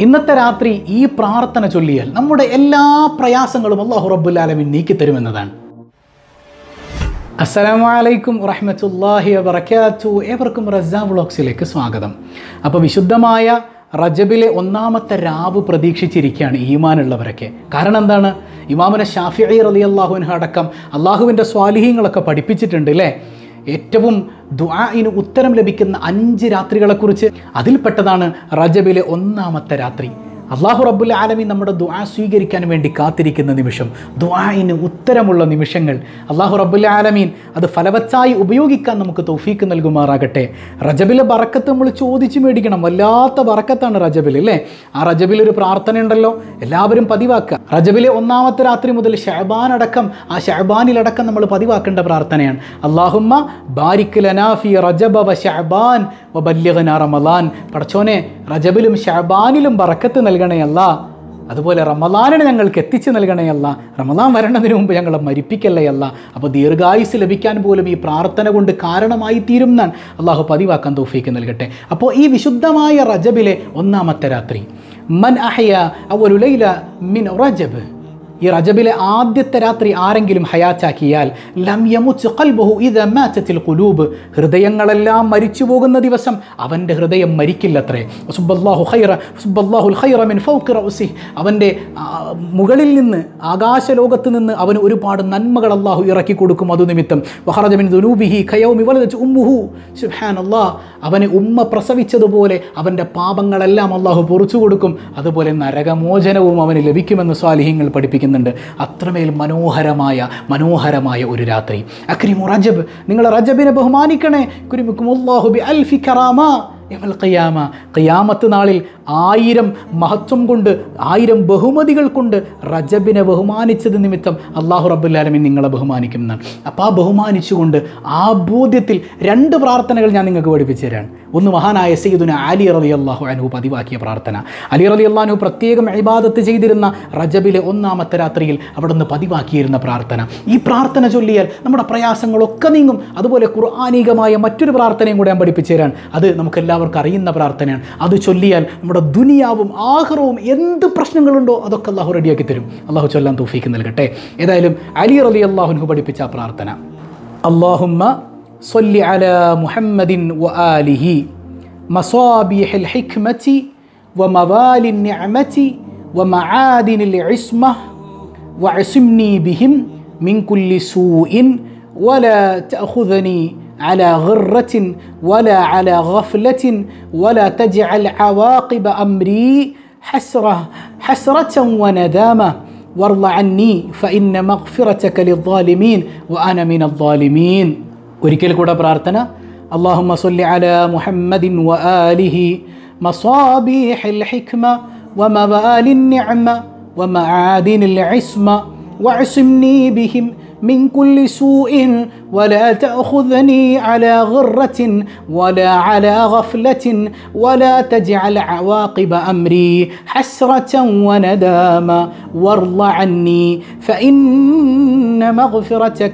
ഇന്നത്തെ രാത്രി ഈ പ്രാർത്ഥന ചൊല്ലിയാൽ നമ്മുടെ എല്ലാ പ്രയാസങ്ങളും അള്ളാഹു റബ്ബുൽ ആലമീൻ നീക്കിത്തരുമെന്നതാണ് അസ്സലാമു അലൈക്കും വറഹ്മത്തുള്ളാഹി വബറകാത്തു ഏവർക്കും റസാ വ്ളോഗ്സിലേക്ക് സ്വാഗതം അപ്പോൾ വിശുദ്ധമായ റജബിലെ ഒന്നാമത്തെ രാവ് പ്രതീക്ഷിച്ചിരിക്കുകയാണ് ഈമാനുള്ളവരൊക്കെ കാരണം എന്താണ് ഇമാമുന ഷാഫി റലി അള്ളാഹുവിന് അടക്കം അള്ളാഹുവിൻ്റെ സ്വാലിഹീങ്ങളൊക്കെ പഠിപ്പിച്ചിട്ടുണ്ട് അല്ലേ ഏറ്റവും ദുആഇന് ഉത്തരം ലഭിക്കുന്ന അഞ്ച് രാത്രികളെക്കുറിച്ച് അതിൽപ്പെട്ടതാണ് റജബിലെ ഒന്നാമത്തെ രാത്രി അള്ളാഹു റബ്ബുൽ ആലമീൻ നമ്മുടെ ദുആ സ്വീകരിക്കാൻ വേണ്ടി കാത്തിരിക്കുന്ന നിമിഷം ദുആഇന് ഉത്തരമുള്ള നിമിഷങ്ങൾ അള്ളാഹു റബ്ബുൽ ആലമീൻ അത് ഫലവത്തായി ഉപയോഗിക്കാൻ നമുക്ക് തൗഫീക്ക് നൽകുമാറാകട്ടെ റജബിലെ ബറക്കത്ത് നമ്മൾ ചോദിച്ചു മേടിക്കണം വല്ലാത്ത ബറക്കത്താണ് റജബിൽ അല്ലേ ആ റജബിൽ ഒരു പ്രാർത്ഥന ഉണ്ടല്ലോ എല്ലാവരും പതിവാക്കുക റജബിലെ ഒന്നാമത്തെ രാത്രി മുതൽ ഷഹബാൻ അടക്കം ആ ഷഹബാനിലടക്കം നമ്മൾ പതിവാക്കേണ്ട പ്രാർത്ഥനയാണ് അള്ളാഹുമ്മ ബാരിക് ലനാഫി റജബ വ ഷഹബാൻ വ ബല്യഗന റമലാൻ പടച്ചോനെ റജബിലും ഷഹബാനിലും ബറക്കത്ത് നൽകണേ അല്ല അതുപോലെ റമലാനിനെ ഞങ്ങൾക്ക് എത്തിച്ചു നൽകണേ അല്ല റമലാൻ വരണതിന് മുമ്പ് ഞങ്ങളെ മരിപ്പിക്കല്ലേ അല്ല അപ്പോൾ ദീർഘായുസ് ലഭിക്കാൻ പോലും ഈ പ്രാർത്ഥന കൊണ്ട് കാരണമായി തീരും എന്നാണ് അള്ളാഹു പതിവാക്കാൻ തോഫീക്ക് നൽകട്ടെ അപ്പോൾ ഈ വിശുദ്ധമായ റജബിലെ ഒന്നാമത്തെ രാത്രി മൻ അഹയ അവലുലൈല മിൻ റജബ് ഈ റജബിലെ ആദ്യത്തെ രാത്രി ആരെങ്കിലും ഹയാച്ചാക്കിയാൽ ലം യമുച്ച് ഖൽബഹു ഇദ മാറ്റത്തിൽ കുലൂബ് ഹൃദയങ്ങളെല്ലാം മരിച്ചു പോകുന്ന ദിവസം അവൻ്റെ ഹൃദയം മരിക്കില്ലത്രേ സുബ്ബല്ലാഹു ഖൈറ സുബ്ബല്ലാഹുൽ ഖൈറ മിൻ ഫൗഖി റൗസിഹ് അവൻ്റെ ആ, മുകളിൽ നിന്ന് ആകാശലോകത്ത് നിന്ന് അവന് ഒരുപാട് നന്മകൾ അള്ളാഹു ഇറക്കി കൊടുക്കും അതു നിമിത്തം വഹറജ മിൻ ദുനൂബിഹി ഖയൗമി വലദത് ഉമ്മുഹു സുബ്ഹാനല്ലാഹ് അവനെ ഉമ്മ പ്രസവിച്ചതുപോലെ അവൻ്റെ പാപങ്ങളെല്ലാം അള്ളാഹു പൊറിച്ചു കൊടുക്കും അതുപോലെ നരകമോചനവും അവന് ലഭിക്കുമെന്ന് സ്വാലിഹ്യങ്ങൾ പഠിപ്പിക്കുന്നുണ്ട് അത്രമേൽ മനോഹരമായ മനോഹരമായ ഒരു രാത്രി അക്രിമു റജബ് നിങ്ങൾ റജബിനെ ബഹുമാനിക്കണേ കുരിമുക്കും അള്ളാഹു ബി അൽഫി കറാമ യമൽ ഖിയാമ ഖിയാമത്ത് നാളിൽ ആയിരം മഹത്വം കൊണ്ട് ആയിരം ബഹുമതികൾ കൊണ്ട് റജബിനെ ബഹുമാനിച്ചത് നിമിത്തം അള്ളാഹു റബ്ബുല്ലാലമിൻ നിങ്ങളെ ബഹുമാനിക്കുന്നതാണ് അപ്പോൾ ആ ബഹുമാനിച്ചുകൊണ്ട് ആ ബോധ്യത്തിൽ രണ്ട് പ്രാർത്ഥനകൾ ഞാൻ നിങ്ങൾക്ക് പഠിപ്പിച്ചു തരാണ് ഒന്ന് മഹാനായ സയ്യിദുന അലി റലി അള്ളാഹു അനു പതിവാക്കിയ പ്രാർത്ഥന അലി റലി അള്ളാഹു പ്രത്യേകം ഇബാദത്ത് ചെയ്തിരുന്ന റജബിലെ ഒന്നാമത്തെ രാത്രിയിൽ അവിടെ നിന്ന് പതിവാക്കിയിരുന്ന പ്രാർത്ഥന ഈ പ്രാർത്ഥന ചൊല്ലിയാൽ നമ്മുടെ പ്രയാസങ്ങളൊക്കെ നീങ്ങും അതുപോലെ ഖുർആാനികമായ മറ്റൊരു പ്രാർത്ഥനയും കൂടെ ഞാൻ പഠിപ്പിച്ചു തരാൻ അത് നമുക്ക് എല്ലാവർക്കും അറിയുന്ന പ്രാർത്ഥനയാണ് അത് ചൊല്ലിയാൽ നമ്മുടെ ദുനിയാവും ആഹ്റവും എന്ത് പ്രശ്നങ്ങളുണ്ടോ അതൊക്കെ അള്ളാഹു റെഡിയാക്കി തരും അള്ളാഹു ചൊല്ലാൻ തൗഫീക്ക് നൽകട്ടെ ഏതായാലും അലി റലി അള്ളാഹുനു പഠിപ്പിച്ച ആ പ്രാർത്ഥന അള്ളാഹുമ്മ صل على محمد وآله مصابيح الحكمة وموالي النعمة ومعادن العصمة وعصمني بهم من كل سوء ولا تأخذني على غرة ولا على غفلة ولا تجعل عواقب أمري حسرة حسرة وندامة وارض عني فإن مغفرتك للظالمين وأنا من الظالمين ഒരിക്കൽ കൂടെ പ്രാർത്ഥന اللهم صل على محمد وآله مصابيح الحكمة وموالي النعمة ومعادن العصمة واعصمني بهم من كل سوء ولا تأخذني على غرة ولا على غفلة ولا تجعل عواقب أمري حسرة وندامة وارض عني فإن مغفرتك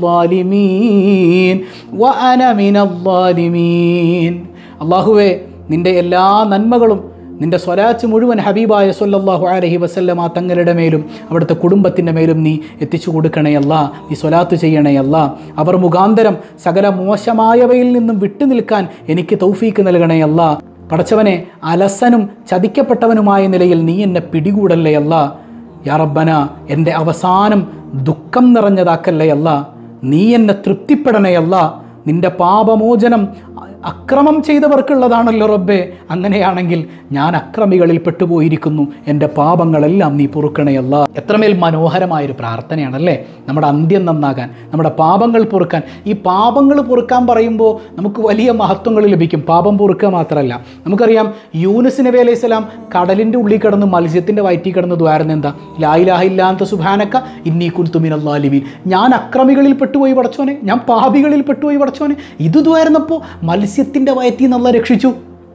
للظالمين وأنا من الظالمين الله നിന്റെ എല്ലാ നന്മകളും നിന്റെ സ്വലാച്ച് മുഴുവൻ ഹബീബായ സൊല്ലാഹു അലഹി വസല്ലമ തങ്ങളുടെ മേലും അവിടുത്തെ കുടുംബത്തിൻ്റെ മേലും നീ എത്തിച്ചു കൊടുക്കണയല്ല നീ സ്വലാത്ത് ചെയ്യണയല്ല അവർ മുഖാന്തരം സകല മോശമായവയിൽ നിന്നും വിട്ടുനിൽക്കാൻ എനിക്ക് തൗഫീക്ക് നൽകണയല്ല പടച്ചവനെ അലസനും ചതിക്കപ്പെട്ടവനുമായ നിലയിൽ നീ എന്നെ പിടികൂടല്ലേയല്ല യാ റബ്ബന എൻ്റെ അവസാനം ദുഃഖം നിറഞ്ഞതാക്കല്ലേയല്ല നീ എന്നെ തൃപ്തിപ്പെടണയല്ല നിന്റെ പാപമോചനം അക്രമം ചെയ്തവർക്കുള്ളതാണല്ലോ റബ്ബേ അങ്ങനെയാണെങ്കിൽ ഞാൻ അക്രമികളിൽ പെട്ടുപോയിരിക്കുന്നു എൻ്റെ പാപങ്ങളെല്ലാം നീ പൊറുക്കണയല്ല എത്രമേൽ മനോഹരമായൊരു പ്രാർത്ഥനയാണല്ലേ നമ്മുടെ അന്ത്യം നന്നാകാൻ നമ്മുടെ പാപങ്ങൾ പൊറുക്കാൻ ഈ പാപങ്ങൾ പൊറുക്കാൻ പറയുമ്പോൾ നമുക്ക് വലിയ മഹത്വങ്ങൾ ലഭിക്കും പാപം പൊറുക്കുക മാത്രമല്ല നമുക്കറിയാം യൂനുസ് നബി അലൈഹി സ്വലാം കടലിൻ്റെ ഉള്ളിൽ കിടന്ന് മത്സ്യത്തിൻ്റെ വയറ്റിൽ കിടന്ന് ദ്വാരുന്ന എന്താ ലായിലാഹില്ലാത്ത സുഭാനക്ക ഇന്നി കുൽത്തുമിനല്ലാലിമീൻ ഞാൻ അക്രമികളിൽ പെട്ടുപോയി പടച്ചോനെ ഞാൻ പാപികളിൽ പെട്ടുപോയി പടച്ചോനെ ഇത് ദ്വാരുന്നപ്പോൾ മത്സ്യത്തിൻ്റെ വയറ്റിൽ നല്ല രക്ഷിച്ചു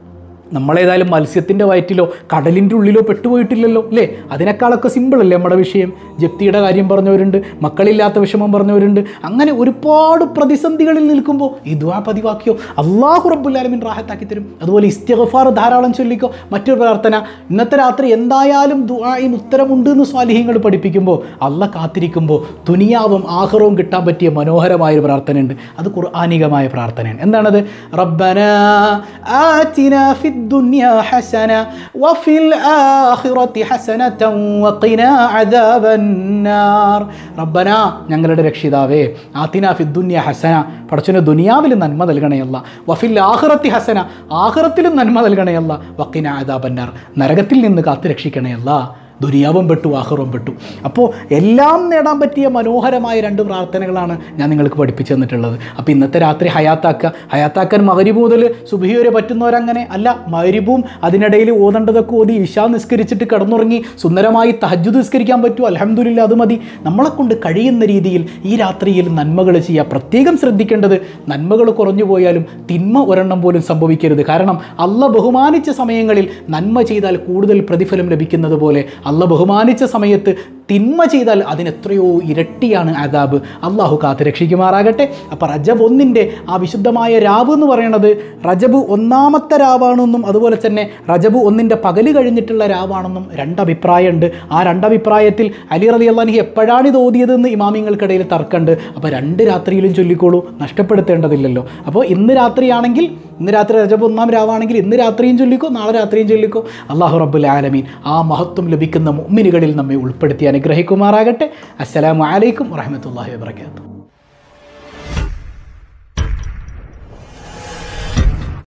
നമ്മളേതായാലും മത്സ്യത്തിൻ്റെ വയറ്റിലോ കടലിൻ്റെ ഉള്ളിലോ പെട്ടുപോയിട്ടില്ലല്ലോ അല്ലേ അതിനേക്കാളൊക്കെ സിമ്പിളല്ലേ നമ്മുടെ വിഷയം ജപ്തിയുടെ കാര്യം പറഞ്ഞവരുണ്ട് മക്കളില്ലാത്ത വിഷമം പറഞ്ഞവരുണ്ട് അങ്ങനെ ഒരുപാട് പ്രതിസന്ധികളിൽ നിൽക്കുമ്പോൾ ഈ ദുആ പതിവാക്കിയോ അള്ളാഹു റബ്ബുല്ലാലമിൻ റാഹത്താക്കി തരും അതുപോലെ ഇസ്തിഗഫാർ ധാരാളം ചൊല്ലിക്കോ മറ്റൊരു പ്രാർത്ഥന ഇന്നത്തെ രാത്രി എന്തായാലും ദുആയിന് ഉത്തരമുണ്ട് എന്ന് സ്വാലിഹ്യങ്ങൾ പഠിപ്പിക്കുമ്പോൾ അള്ള കാത്തിരിക്കുമ്പോൾ തുനിയാവും ആഹ്റവും കിട്ടാൻ പറ്റിയ മനോഹരമായ ഒരു പ്രാർത്ഥനയുണ്ട് അത് ഖുർആാനികമായ പ്രാർത്ഥനയാണ് എന്താണത് റബ്ബന ആതിന ഫിദ് ദുനിയ ഹസന വഫിൽ ആഖിറതി ഹസനതൻ വഖിന അദാബന്നാർ റബ്ബന ഞങ്ങളുടെ രക്ഷിതാവേ ആതിന ഫിദ് ദുനിയ ഹസന പടച്ചവന് ദുനിയാവിൽ നന്മ നൽകണയല്ല വഫിൽ ആഖിറത്തി ഹസന ആഖിറത്തിലും നന്മ നൽകണയല്ല വഖിന അദാബന്നാർ നരകത്തിൽ നിന്ന് കാത്തു രക്ഷിക്കണയല്ല ദുനിയാവും പെട്ടു ആഹ്റവും പെട്ടു അപ്പോൾ എല്ലാം നേടാൻ പറ്റിയ മനോഹരമായ രണ്ട് പ്രാർത്ഥനകളാണ് ഞാൻ നിങ്ങൾക്ക് പഠിപ്പിച്ചു തന്നിട്ടുള്ളത് അപ്പോൾ ഇന്നത്തെ രാത്രി ഹയാത്താക്കുക ഹയാത്താക്കാൻ മകരിബ് മുതൽ സുബഹി വരെ പറ്റുന്നവരങ്ങനെ അല്ല മകരിബും അതിനിടയിൽ ഓതേണ്ടതൊക്കെ ഓതി ഇഷാ നിസ്കരിച്ചിട്ട് കിടന്നുറങ്ങി സുന്ദരമായി തഹജ്ജുദ് നിസ്കരിക്കാൻ പറ്റുമോ അലഹമുല്ല അത് മതി നമ്മളെ കൊണ്ട് കഴിയുന്ന രീതിയിൽ ഈ രാത്രിയിൽ നന്മകൾ ചെയ്യുക പ്രത്യേകം ശ്രദ്ധിക്കേണ്ടത് നന്മകൾ കുറഞ്ഞു പോയാലും തിന്മ ഒരെണ്ണം പോലും സംഭവിക്കരുത് കാരണം അല്ല ബഹുമാനിച്ച സമയങ്ങളിൽ നന്മ ചെയ്താൽ കൂടുതൽ പ്രതിഫലം ലഭിക്കുന്നത് പോലെ അല്ല ബഹുമാനിച്ച സമയത്ത് തിന്മ ചെയ്താൽ അതിനെത്രയോ ഇരട്ടിയാണ് അതാബ് അള്ളാഹു കാത്ത് രക്ഷിക്കുമാറാകട്ടെ അപ്പോൾ റജബ് ഒന്നിൻ്റെ ആ വിശുദ്ധമായ രാവ് എന്ന് പറയുന്നത് റജബ് ഒന്നാമത്തെ രാവാണെന്നും അതുപോലെ തന്നെ റജബ് ഒന്നിൻ്റെ പകല് കഴിഞ്ഞിട്ടുള്ള രാവാണെന്നും രണ്ടഭിപ്രായമുണ്ട് ആ രണ്ടഭിപ്രായത്തിൽ അലി റലി അള്ളാഹി എപ്പോഴാണ് ഇത് ഓതിയതെന്ന് ഇമാമിങ്ങൾക്കിടയിൽ തർക്കമുണ്ട് അപ്പോൾ രണ്ട് രാത്രിയിലും ചൊല്ലിക്കോളൂ നഷ്ടപ്പെടുത്തേണ്ടതില്ലല്ലോ അപ്പോൾ ഇന്ന് രാത്രിയാണെങ്കിൽ ഇന്ന് രാത്രി രജബ് ഒന്നാം രാവാണെങ്കിൽ ഇന്ന് രാത്രിയും ചൊല്ലിക്കോ നാളെ രാത്രിയും ചൊല്ലിക്കോ അള്ളാഹു റബ്ബുൽ ആലമീൻ ആ മഹത്വം ലഭിക്കുന്ന മുഅ്മിനുകളിൽ നമ്മെ ഉൾപ്പെടുത്തി അനുഗ്രഹിക്കുമാറാകട്ടെ അസ്സലാമു അലൈക്കും വറഹ്മത്തുള്ളാഹി വബറകാതുഹു